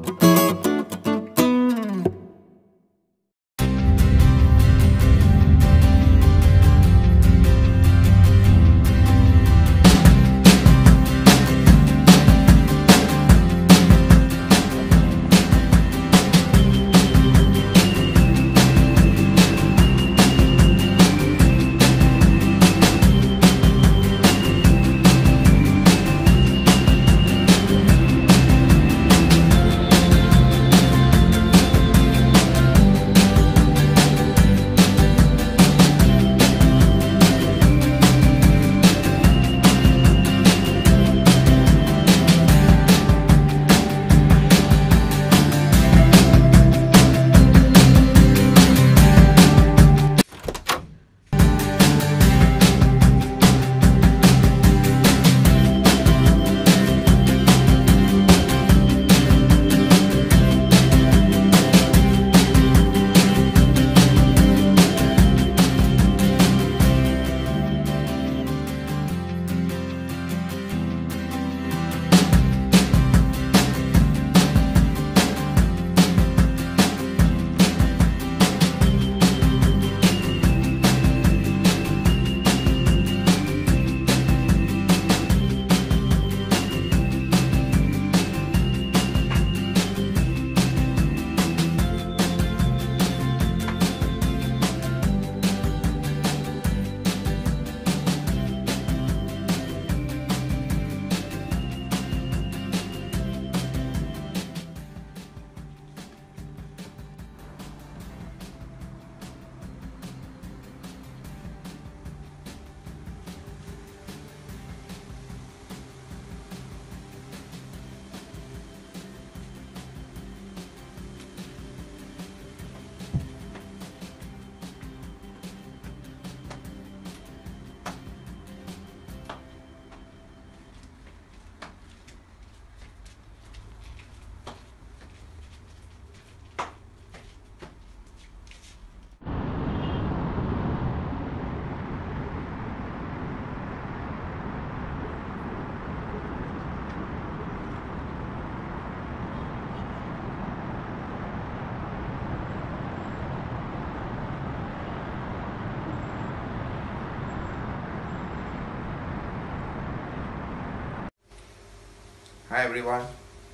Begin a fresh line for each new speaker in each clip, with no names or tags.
hi everyone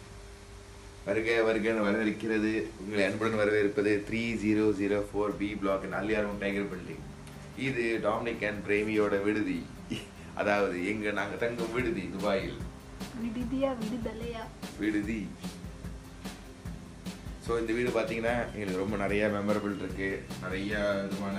வருக வருகன்னு வரவேற்கிறது உங்களை அன்புடன் வரவேற்பது three zero zero four B block நல்லியாரும் டைகர் பில்டிங் இது டாமினிக் அண்ட் பிரேமியோட விடுதி அதாவது எங்க நாங்க தங்கும் விடுதி துபாயில்
விடுதியா விடுதலையா
விடுதி ஸோ இந்த வீடு பார்த்தீங்கன்னா எங்களுக்கு ரொம்ப நிறைய மெமரபிள் இருக்கு நிறைய விதமான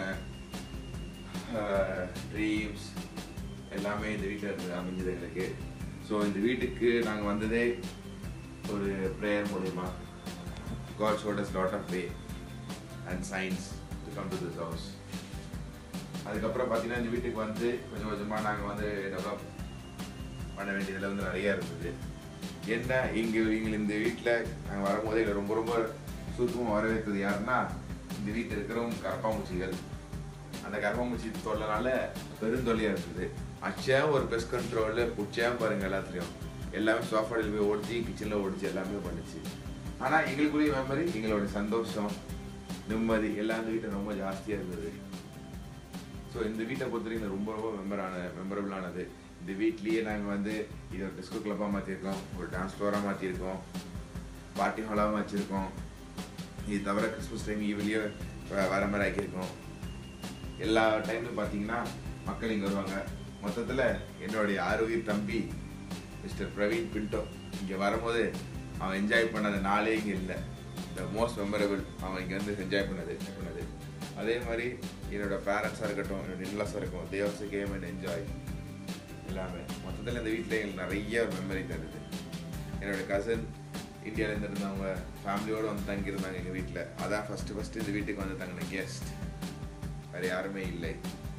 ட்ரீம்ஸ் எல்லாமே இந்த வீட்டில் இருந்து அமைஞ்சது எங்களுக்கு ஸோ இந்த வீட்டுக்கு நாங்கள் வந்ததே ஒரு ப்ரேயர் மூலிமா God showed us lot of way and signs to come to this house அதுக்கப்புறம் பார்த்தீங்கன்னா இந்த வீட்டுக்கு வந்து கொஞ்சம் கொஞ்சமாக நாங்கள் வந்து டெவலப் பண்ண வேண்டியதில் வந்து நிறைய இருந்தது என்ன இங்கே எங்களை இந்த வீட்டில் நாங்கள் வரும்போது எங்களை ரொம்ப ரொம்ப சுருக்கமாக வரவேற்றது யாருன்னா இந்த வீட்டில் இருக்கிறவங்க கரப்பாம்பூச்சிகள் அந்த கரப்பாம்பூச்சி தொல்லைனால பெருந்தொல்லையாக இருந்தது அச்சேன் ஒரு பெஸ்ட் கண்ட்ரோலில் பிடிச்சேன் பாருங்க எல்லாத்துலேயும் எல்லாமே சோஃபாடில் போய் ஓடிச்சு கிச்சனில் ஓடிச்சு எல்லாமே பண்ணுச்சு ஆனால் எங்களுக்குரிய மெமரி எங்களோட சந்தோஷம் நிம்மதி எல்லாம் இந்த வீட்டில் ரொம்ப ஜாஸ்தியாக இருந்தது ஸோ இந்த வீட்டை பொறுத்த வரைக்கும் ரொம்ப ரொம்ப மெம்பரான மெமரபிளானது இந்த வீட்லேயே நாங்கள் வந்து இதை ஒரு டிஸ்கோ கிளப்பாக மாற்றிருக்கோம் ஒரு டான்ஸ் ஃப்ளோராக மாற்றிருக்கோம் பார்ட்டி ஹாலாக வச்சுருக்கோம் இது தவிர கிறிஸ்மஸ் டைம் ஈவிலியே வர மாதிரி ஆக்கியிருக்கோம் எல்லா டைம்லையும் பார்த்தீங்கன்னா மக்கள் இங்கே வருவாங்க மொத்தத்தில் என்னுடைய ஆரோக்கிய தம்பி மிஸ்டர் பிரவீன் பின்டோ இங்கே வரும்போது அவன் என்ஜாய் பண்ணாத நாளே இங்கே இல்லை த மோஸ்ட் மெமரபிள் அவன் இங்கே வந்து என்ஜாய் பண்ணது பண்ணது அதே மாதிரி என்னோட பேரண்ட்ஸாக இருக்கட்டும் என்னோட இன்லாஸாக இருக்கும் they also came and enjoy எல்லாமே மொத்தத்தில் இந்த வீட்டில் எங்களுக்கு நிறைய ஒரு மெமரி தருது என்னோட கசன் இந்தியாவிலேருந்து இருந்தவங்க ஃபேமிலியோடு வந்து தங்கியிருந்தாங்க எங்கள் வீட்டில் அதான் ஃபஸ்ட்டு ஃபஸ்ட்டு இந்த வீட்டுக்கு வந்து தங்கின கெஸ்ட் வேறு யாருமே இல்லை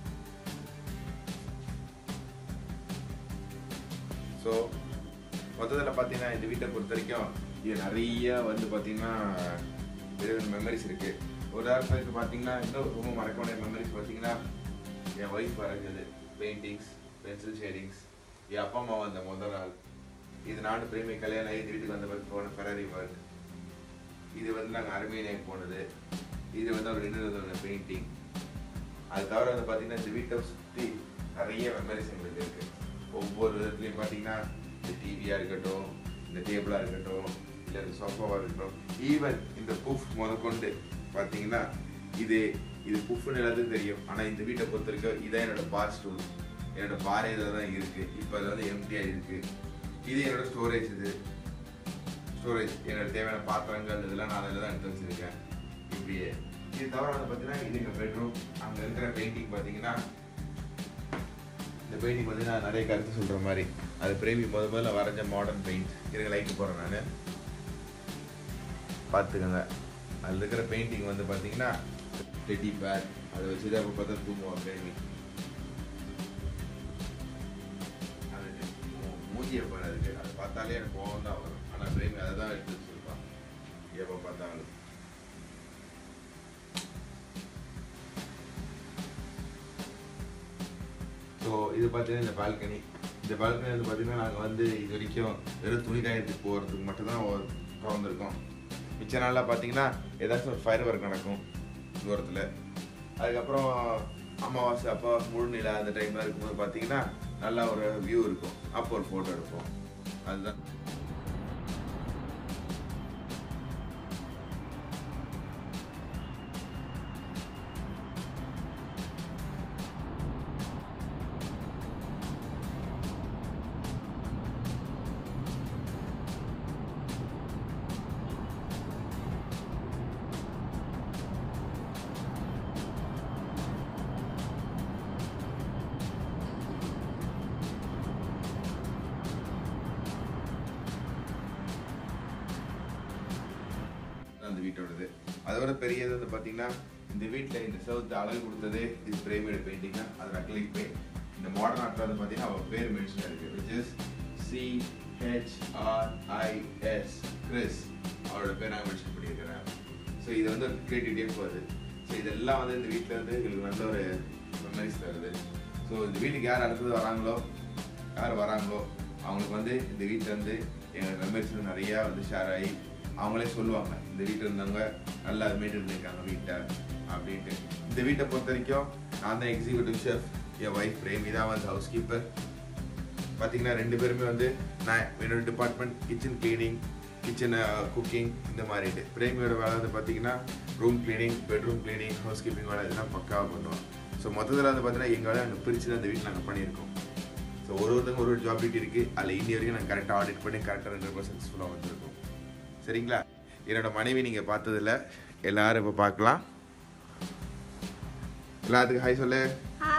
ஸோ மொத்தத்தில் பார்த்தீங்கன்னா இந்த வீட்டை பொறுத்த வரைக்கும் இது நிறைய வந்து பார்த்தீங்கன்னா இறைவன் மெமரிஸ் இருக்குது ஒரு உதாரணத்துக்கு பார்த்தீங்கன்னா இன்னும் ரொம்ப மறக்க முடியாத மெமரிஸ் பார்த்தீங்கன்னா என் ஒய்ஃப் வரைஞ்சது பெயிண்டிங்ஸ் பென்சில் ஷேடிங்ஸ் என் அப்பா அம்மா வந்த முதல் நாள் இது நானும் பிரேமி கல்யாணம் ஆகி இந்த வீட்டுக்கு வந்த பிறகு போன ஃபெராரி ஒர்க் இது வந்து நாங்கள் அருமையினேக் போனது இது வந்து அவர் இன்னொரு பெயிண்டிங் அது தவிர வந்து பார்த்தீங்கன்னா இந்த வீட்டை சுற்றி நிறைய மெமரிஸ் எங்களுக்கு இருக்கு ஒவ்வொரு விதத்துலையும் பார்த்தீங்கன்னா இந்த டிவியாக இருக்கட்டும் இந்த டேபிளாக இருக்கட்டும் இல்லை இந்த சோஃபாவாக இருக்கட்டும் ஈவன் இந்த புஃப் முதற்கொண்டு பார்த்தீங்கன்னா இது இது புஃப்னு எல்லாத்துக்கும் தெரியும் ஆனால் இந்த வீட்டை பொறுத்த வரைக்கும் இதான் என்னோட பார் ஸ்டூல் என்னோட பாறை இதில் தான் இருக்குது இப்போ அது வந்து எம்டியாக இருக்குது இது என்னோட ஸ்டோரேஜ் இது ஸ்டோரேஜ் என்னோட தேவையான பாத்திரங்கள் இதெல்லாம் நான் அதில் தான் எடுத்து வச்சிருக்கேன் இப்படியே இது தவிர வந்து பார்த்தீங்கன்னா இது எங்கள் பெட்ரூம் அங்கே இருக்கிற பெயிண்டிங் பார்த்தீங்கன்னா இந்த பெயிண்டிங் பார்த்தீங்கன்னா நிறைய கருத்து சொல்கிற மாதிரி அது பிரேமி முத முதல்ல வரைஞ்ச மாடர்ன் பெயிண்ட் இருக்க லைட்டு போடுறேன் நான் பார்த்துக்கோங்க அதில் இருக்கிற பெயிண்டிங் வந்து பார்த்தீங்கன்னா டெட்டி பேர் அதை வச்சு தான் அப்போ பார்த்தா தூங்குவான் பிரேமி அது மூ- மூஞ்சியை பாரு அதுக்கு அதை பார்த்தாலே எனக்கு கோவம் தான் வரும் ஆனால் பிரேமி அதை தான் எடுத்து வச்சிருப்பான் எப்போ பார்த்தாலும் ஸோ இது பார்த்தீங்கன்னா இந்த பால்கனி இந்த பால்கனி வந்து பார்த்தீங்கன்னா நாங்கள் வந்து இது வரைக்கும் வெறும் துணி காயத்துக்கு போகிறதுக்கு மட்டும்தான் திறந்துருக்கோம் மிச்ச நாளில் பார்த்தீங்கன்னா ஏதாச்சும் ஒரு ஃபயர் ஒர்க் நடக்கும் தூரத்தில் அதுக்கப்புறம் அமாவாசை அப்போ முழு நிலா அந்த டைம்லாம் இருக்கும்போது பார்த்தீங்கன்னா நல்லா ஒரு வியூ இருக்கும் அப்போ ஒரு ஃபோட்டோ எடுப்போம் அதுதான் அந்த வீட்டோடது அதோட பெரியது வந்து பார்த்தீங்கன்னா இந்த வீட்டில் இந்த செவத்து அழகு கொடுத்ததே இது பிரேமியோட பெயிண்டிங் தான் அது அக்லிக் பெயிண்ட் இந்த மாடர்ன் ஆர்ட்ல வந்து பார்த்தீங்கன்னா அவள் பேர் மென்ஷன் இருக்கு which is C H R I S Chris அவரோட பேர் நான் மென்ஷன் பண்ணியிருக்கிறேன் ஸோ இது வந்து ஒரு கிரியேட்டிவிட்டியாக போகுது ஸோ இதெல்லாம் வந்து இந்த வீட்டில் வந்து எங்களுக்கு நல்ல ஒரு மெமரிஸ் தருது ஸோ இந்த வீட்டுக்கு யார் அடுத்தது வராங்களோ யார் வராங்களோ அவங்களுக்கு வந்து இந்த வீட்டில் வந்து எங்கள் மெமரிஸ் நிறையா வந்து ஷேர் ஆகி அவங்களே சொல்லுவாங்க இந்த வீட்டில் இருந்தவங்க நல்லா மெயின்டைன் பண்ணியிருக்காங்க வீட்டை அப்படின்ட்டு இந்த வீட்டை பொறுத்த வரைக்கும் நான் தான் எக்ஸிக்யூட்டிவ் ஷெஃப் என் ஒய்ஃப் பிரேமி தான் வந்து ஹவுஸ் கீப்பர் பார்த்தீங்கன்னா ரெண்டு பேருமே வந்து நான் என்னோட department kitchen cleaning kitchen cooking இந்த மாதிரிட்டு பிரேமியோட வேலை வந்து பார்த்தீங்கன்னா room cleaning bedroom cleaning housekeeping வேலை இதெல்லாம் பக்காவாக பண்ணுவோம் ஸோ மொத்தத்தில் வந்து பார்த்தீங்கன்னா எங்கள் வேலை நாங்கள் பிரித்து தான் இந்த வீட்டில் நாங்கள் பண்ணியிருக்கோம் ஸோ ஒரு ஒருத்தங்க ஒரு ஒரு ஜாப் டியூட்டி இருக்குது அதில் இன்னி வரைக்கும் நாங்கள் கரெக்டாக ஆடிட் பண்ணி கரெக்டாக ரெண்டு பேரும் சக்ஸஸ்ஃபுல்லாக வந்திருக்கோம் சரிங்களா என்னோட மனைவி நீங்கள் பார்த்ததில்ல எல்லாரும் இப்போ பார்க்கலாம் எல்லாத்துக்கும் ஹாய் சொல்லு
ஹாய்